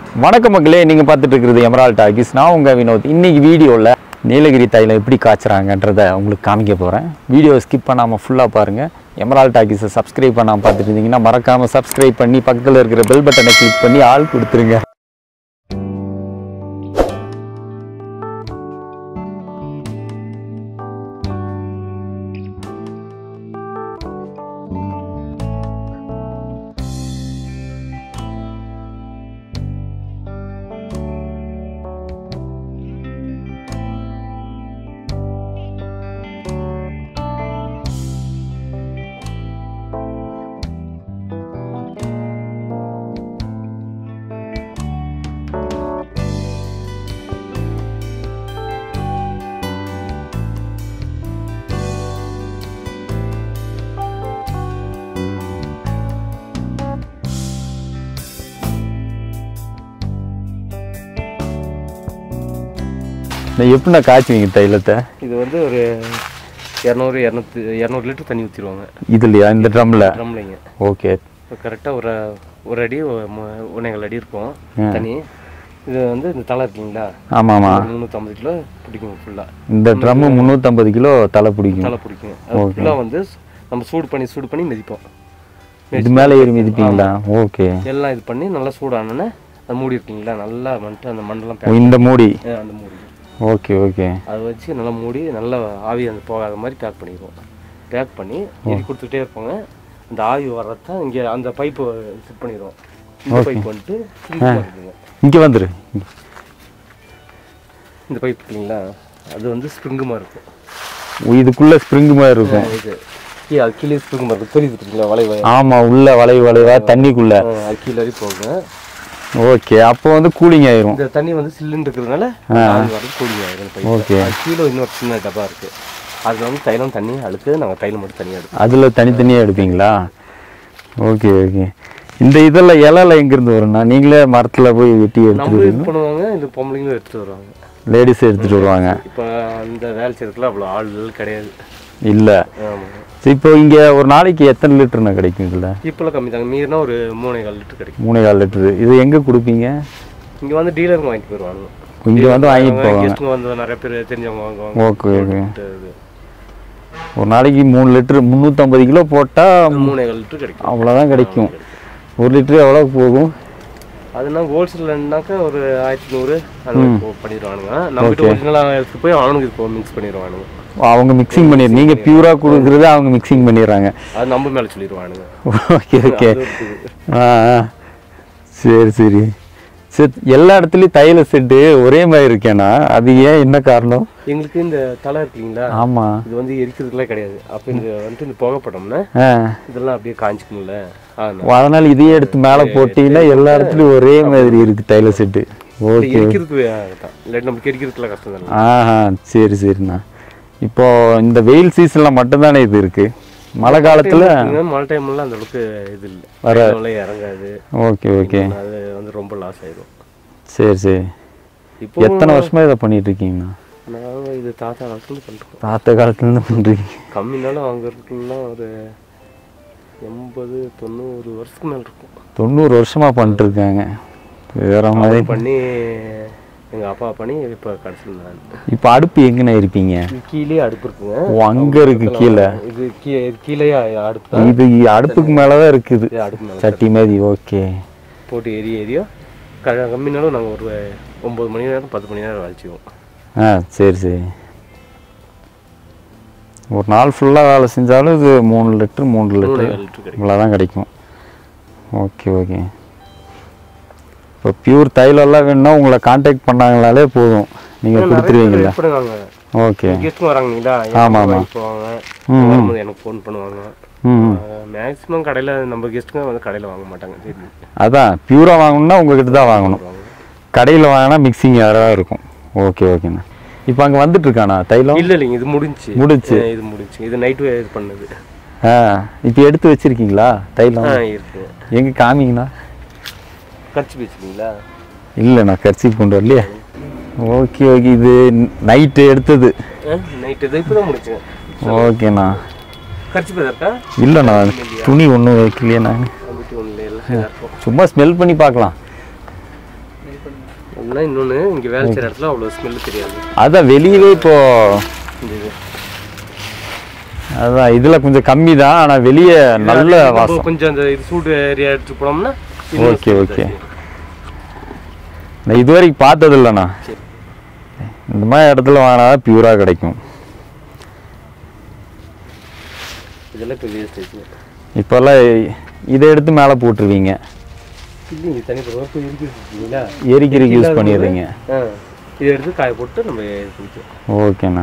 வணக்கம் மக்களே நீங்கள் பார்த்துட்டு இருக்கிறது எமரால் டாக்கிஸ் நான் உங்கள் வினோத் இன்னைக்கு வீடியோவில் நீலகிரி தைலம் எப்படி காய்ச்சறாங்கன்றதை உங்களுக்கு காமிக்க போகிறேன் வீடியோ ஸ்கிப் பண்ணாமல் ஃபுல்லாக பாருங்கள் எமரால் டாக்கிஸை சப்ஸ்கிரைப் பண்ணாமல் பார்த்துட்டு இருந்தீங்கன்னா மறக்காமல் சப்ஸ்கிரைப் பண்ணி பக்கத்தில் இருக்கிற பெல் பட்டனை கிளிக் பண்ணி ஆள் கொடுத்துருங்க நான் எப்படிண்ணா காய்ச்சுவீங்க தைலத்தை இது வந்து ஒரு இரநூறு இரநூத்தி இரநூறு லிட்டர் தண்ணி ஊற்றிடுவாங்க இதுலையா இந்த ட்ரம்மில் ட்ரம்லைங்க ஓகே இப்போ கரெக்டாக ஒரு ஒரு அடி ஒன்னேகால் அடி இருக்கும் தண்ணி இது வந்து இந்த தலை இருக்கீங்களா ஆமாம் ஆமாம் முந்நூற்றம்பது கிலோ பிடிக்கும் ஃபுல்லாக இந்த ட்ரம்மு முந்நூற்றம்பது கிலோ தலை பிடிக்கும் தலை பிடிக்கும் அது ஃபுல்லாக வந்து நம்ம சூடு பண்ணி சூடு பண்ணி மிதிப்போம் இது மேலே ஏறி மிதிப்பீங்களா ஓகே எல்லாம் இது பண்ணி நல்லா சூடானோன்னே அது மூடி இருக்கீங்களா நல்லா வந்துட்டு அந்த மண்டலம் ஓ, இந்த மூடி அந்த மூடி ஓகே ஓகே அதை வச்சு நல்லா மூடி நல்லா ஆவி அந்த போகாத மாதிரி பேக் பண்ணிடுவோம் பேக் பண்ணி எரி கொடுத்துட்டே இருப்பாங்க அந்த ஆவி வர்றதான் இங்கே அந்த பைப்பு ஃபிட் பண்ணிடுவோம் இந்த பைப் வந்துட்டு சிலிக்கமா இருக்குங்க இங்கே வந்துரு இந்த பைப் இல்லைங்களா அது வந்து ஸ்ப்ரிங்குமா இருக்கும் ஓ, இதுக்குள்ள ஸ்ப்ரிங் மாதிரி இருக்கும் இது கீழே அது கீழே ஸ்ப்ரிங்குமா இருக்கும் தெரியுது பார்த்தீங்களா வளைவு ஆமா உள்ள வளைவு வளைவா தண்ணிக்குள்ள ஆ, அது கீழே வரை போகுங்க ஓகே அப்போ வந்து கூலிங் ஆயிரும் இந்த தண்ணி வந்து சில்லுன்னு இருக்கிறதுனால ஆவி வரது கூலிங் ஆயிரும் இந்த பைப் ஓகே அது கீழே இன்னொரு சின்ன டப்பா இருக்கு அதுல வந்து தைலம் தண்ணி அழுக்கு நாங்கள் தைலம் மட்டும் தனியாக எடுப்போம் அதுல தனித்தனியா எடுப்பீங்களா ஓகே ஓகே இந்த இதெல்லாம் இலைல எங்கிருந்து வரும்னா நீங்களே மரத்துல போய் வெட்டி எடுத்துட்டு நம்ம இது பண்ணுவாங்க இந்த பொம்பளைங்களும் எடுத்துட்டு வருவாங்க லேடிஸ் எடுத்துட்டு வருவாங்க இப்போ அந்த வேலை செய்யறதுக்குலாம் அவ்வளோ ஆள்கள் கிடையாது இல்ல ஆமாம் சரி, இப்போ இங்க ஒரு நாளைக்கு எத்தனை லிட்டர்னா கிடைக்கும் இதுல இப்போலாம் கம்மி தாங்க மீறினா ஒரு மூணே கால் லிட்டர் கிடைக்கும் மூணே கால் லிட்டர் இது எங்க கொடுப்பீங்க இங்கே வந்து டீலருங்க வாங்கிட்டு போயிடுவாங்க இங்க வந்து வாங்கிட்டு போவாங்க கெஸ்ட்டுங்க வந்து நிறைய பேர் தெரிஞ்சவங்க வாங்குவாங்க ஓகே ஓகே இது ஒரு நாளைக்கு மூணு லிட்டர் முந்நூற்றம்பது கிலோ போட்டா மூணே கால் லிட்டர் கிடைக்கும் அவ்வளோதான் கிடைக்கும் ஒரு லிட்டர் எவ்வளோ போகும் அதுனா ஹோல்சேல்னாக்கா ஒரு ஆயிரத்தி நூறு அந்த மாதிரி போ- பண்ணிடுவானுங்க நம்ம கிட்ட ஒரிஜினலாக எடுத்து போய் அவனுக்கு இப்போ மிக்ஸ் பண்ணிடுவானுங்க அவங்க மிக்சிங் பண்ணி நீங்க பியூரா கொடுக்குறத அவங்க மிக்சிங் பண்ணிடுறாங்க அது நம்ம மேலே சொல்லிடுவானுங்க ஓகே ஓகே அது இருக்குது. ஆ ஆ. சரி சரி சரி எல்லா இடத்துலயும் தைல செட்டு ஒரே மாதிரி இருக்கேனா அது ஏன் என்ன காரணம் எங்களுக்கு இந்த தலை இருக்கு இல்லைங்களா ஆமா இது வந்து எரிக்கிறதுக்குலாம் கிடையாது அப்போ இந்த வந்துட்டு இந்த புகைப்படம்னா ஆ இதெல்லாம் அப்படியே காஞ்சிக்கணும்ல அதனால ஓ, அதனால இதையே எடுத்து மேலே போட்டீங்கன்னா எல்லா இடத்துலயும் ஒரே மாதிரி இருக்கு தைல செட்டு ஓகே எரிக்கிறதுக்கு தான் இல்லாட்டி நம்மளுக்கு எரிக்கிறதுக்குலாம் கஷ்டம் தானே ஆஹா சரி சரிண்ணா இப்போ இந்த வெயில் சீசன்ல மட்டும்தானே இது இருக்கு மழை காலத்துல இங்க மழை டைம்லாம் அந்த அளவுக்கு இது இல்லை வர மழை இறங்காது ஓகே ஓகே அது வந்து ரொம்ப லாஸ் ஆயிடும் சரி சரி இப்போ எத்தனை வருஷமா இதை பண்ணிட்டு இருக்கீங்கண்ணா நாங்கள் இது தாத்தா காலத்துல பண்ணுறோம் தாத்த காலத்துல இருந்து பண்றீங்க கம்மினாலும் அவங்க இருக்குன்னா ஒரு எண்பது தொண்ணூறு வருஷத்துக்கு மேலே இருக்கும் தொண்ணூறு வருஷமா பண்ணிட்டு இருக்காங்க வேற மாதிரி அவர் பண்ணி எங்கள் அப்பா பண்ணி இப்போ கடைசியில் நான் இப்போ அடுப்பு எங்கண்ணா இருப்பீங்க இது கீழே அடுப்பு இருக்குங்க ஓ அங்க இருக்கு கீழே இது கீ கீழே அடுப்பு தான் இது அடுப்புக்கு மேலதான் இருக்குது இது அடுப்பு மேலே சட்டி மாதிரி ஓகே போட்டு எரிய எரிய க கம்மினாலும் நாங்கள் ஒரு ஒம்பது மணி நேரம் பத்து மணி நேரம் வச்சுக்குவோம் ஆ சரி சரி ஒரு நாள் ஃபுல்லாக வேலை செஞ்சாலும் இது மூணு லிட்டர் மூணு மூணு லிட்டர் லிட்டர் கிடைக்கும் இவ்வளோதான் கிடைக்கும் ஓகே ஓகே இப்போ பியூர் தைலம்லாம் வேணும்னா உங்களை காண்டாக்ட் பண்ணாங்களாலே போதும் நீங்கள் கொடுத்துருவீங்களா எப்படி நாங்கள் ஓகே கெஸ்ட்டும் வராங்களா ஆமா, ஆமா. போவாங்க வரும்போது எனக்கு ஃபோன் பண்ணுவாங்க ம் மேக்ஸிமம் கடையில் நம்ம கெஸ்ட்டுங்க வந்து கடையில் வாங்க மாட்டாங்க சரி அதான் பியூராக வாங்கணும்னா உங்ககிட்ட தான் வாங்கணும் கடையில் வாங்கினா மிக்சிங் யாராவது இருக்கும் ஓகே ஓகேண்ணா இப்போ அங்கே வந்துட்டு இருக்காண்ணா தைலம் இல்லை இல்லைங்க இது முடிஞ்சு முடிஞ்சுச்சு. இது முடிஞ்சு இது நைட்டு இது பண்ணது ஆ இப்போ எடுத்து வச்சிருக்கீங்களா தைலம் ஆ இருக்கு எங்கே காமிங்கண்ணா கடிச்சு பேசுறீங்களா இல்லைண்ணா கர்ச்சி கொண்டு வரலையே ஓகே ஓகே இது நைட்டு எடுத்தது நைட்டு இது இப்போ தான் முடிச்சேன் ஓகேண்ணா கடிச்சு பேசா இல்லைண்ணா துணி ஒன்றும் வைக்கலையே நாங்கள் ஐம்பத்தி ஒன்றில் எல்லாம் இதா இருக்கும் சும்மா ஸ்மெல் பண்ணி பார்க்கலாம் ஒன்றா இன்னொன்று இங்கே வேலை செய்கிற இடத்துல அவ்வளோ ஸ்மெல் தெரியாது அதான் வெளியவே இப்போ இந்த இது அதான் இதுல கொஞ்சம் கம்மி தான் ஆனா வெளியே நல்ல நம்ம வாசம் கொஞ்சம் அந்த இது சூடு ஏரியா எடுத்து போனோம்னா இன்னும் ஓகே smell ஓகே ஜாஸ்தி. நான் இது வரைக்கும் பார்த்தது இல்லைண்ணா சரி. இந்த மாதிரி இடத்துல வாங்கினா பியூரா கிடைக்கும் இதெல்லாம் இப்போ வேஸ்டேஜ் இப்போல்லாம் இதை எடுத்து மேலே போட்டுருவீங்க இல்லைங்க தனி இப்போ இருக்குங்களா எரிக்கிறதுக்கு யூஸ் பண்ணிடுறீங்க ஆ இதை எடுத்து காய போட்டு நம்ம இது பண்ணிக்கலாம் ஓகேண்ணா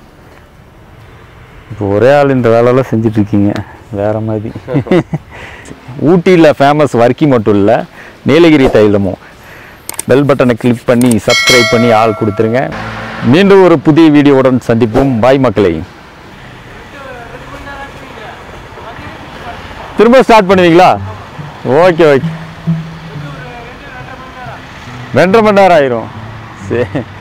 இப்போ ஒரே ஆள் இந்த வேலையெல்லாம் செஞ்சுட்டு இருக்கீங்க வேற மாதிரி ஊட்டியில் ஃபேமஸ் வர்க்கி மட்டும் இல்லை நீலகிரி தைலமும் பெல் பட்டனை கிளிக் பண்ணி சப்ஸ்கிரைப் பண்ணி ஆள் கொடுத்துருங்க மீண்டும் ஒரு புதிய வீடியோவுடன் சந்திப்போம் பாய் மக்களை திரும்ப ஸ்டார்ட் பண்ணுவீங்களா ஓகே ஓகே ரெண்டரை மணி நேரம் ஆயிரும் சரி